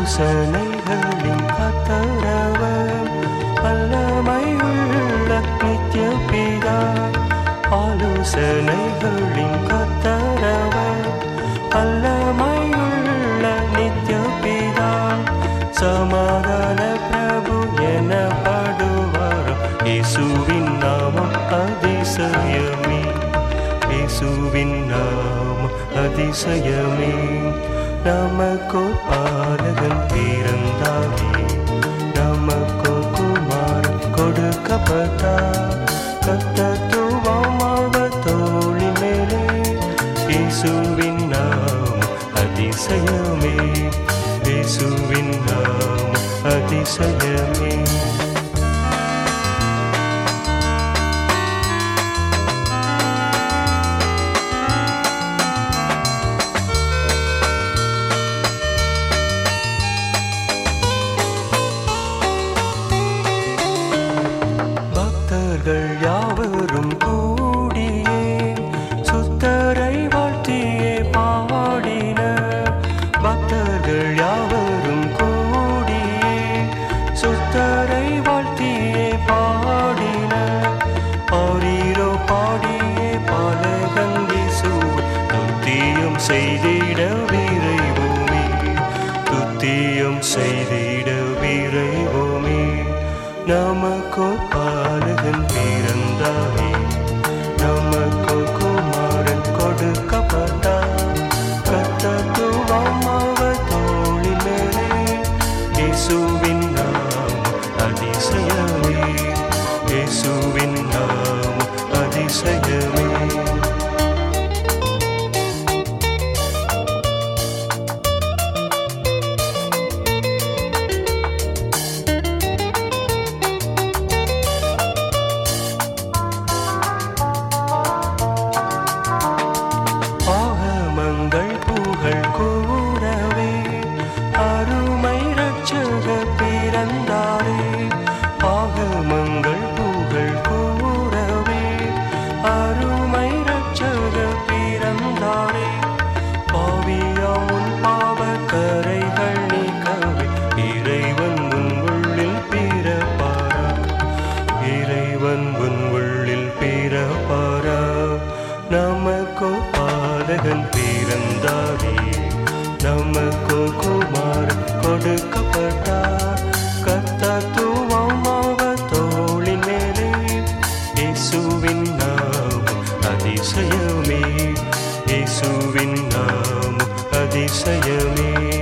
ஆலோசனைகளின் கத்தரவர் வல்லமையுள்ள நித்திய பிதா ஆலோசனைகளின் கத்தரவர் வல்லமையுள்ள நித்திய பிதா சமாதான பிரபு எனப்படுவார் இயேசுவின் நாமம் அதிசயமே இயேசுவின் நாமம் அதிசயமே நமக்கோ பாலகன் பிறந்தாரே நமக்கோ குமாரன் கொடுக்கப்பட்டார் கத்தத்துவம் அவர் தோழி மேலே இயேசுவின் நாமம் அதிசயமே இயேசுவின் நாமம் அதிசயமே பக்தர்கள் யாவரும் கூடியே சுத்தரை வாழ்த்தியே பாடினர் பக்தர்கள் யாவரும் கூடியே சுத்தரை வாழ்த்தியே பாடினர் பாரீரோ பாடியே பாலகந்தி சூழ் துத்தியம் செய்திட விரைவோமே துத்தியம் செய்திட விரைவோமே நமக்கோ பாலகன் பிறந்தாரே நமக்கோ குமாரன் கொடுக்கப்பட்டார் கத்தத்துவம் அவர் தோழி மேலே இயேசுவின் நாமம் அதிசயமே இயேசுவின் நாமம் அதிசயமே ஆகமங்கள் புகழ் கூறவே அருமை ரட்சக பிறந்தாரே ஆகமங்கள் புகழ் கூறவே அருமை ரட்சக பிறந்தாரே பாவியாம் உன் பாவ கரைகள் நீக்கவே இறைவன் உன் உள்ளில் பிறப்பாரா இறைவன் உன் உள்ளில் பிறப்பாரா நமக்கோ பாலகன் பிறந்தாரே நமக்கோ குமார் கொடுக்கப்பட்டார் கத்தத்துவம் அவர் தோளின் மேலே இயேசுவின் நாமம் அதிசயமே இயேசுவின் நாமம் அதிசயமே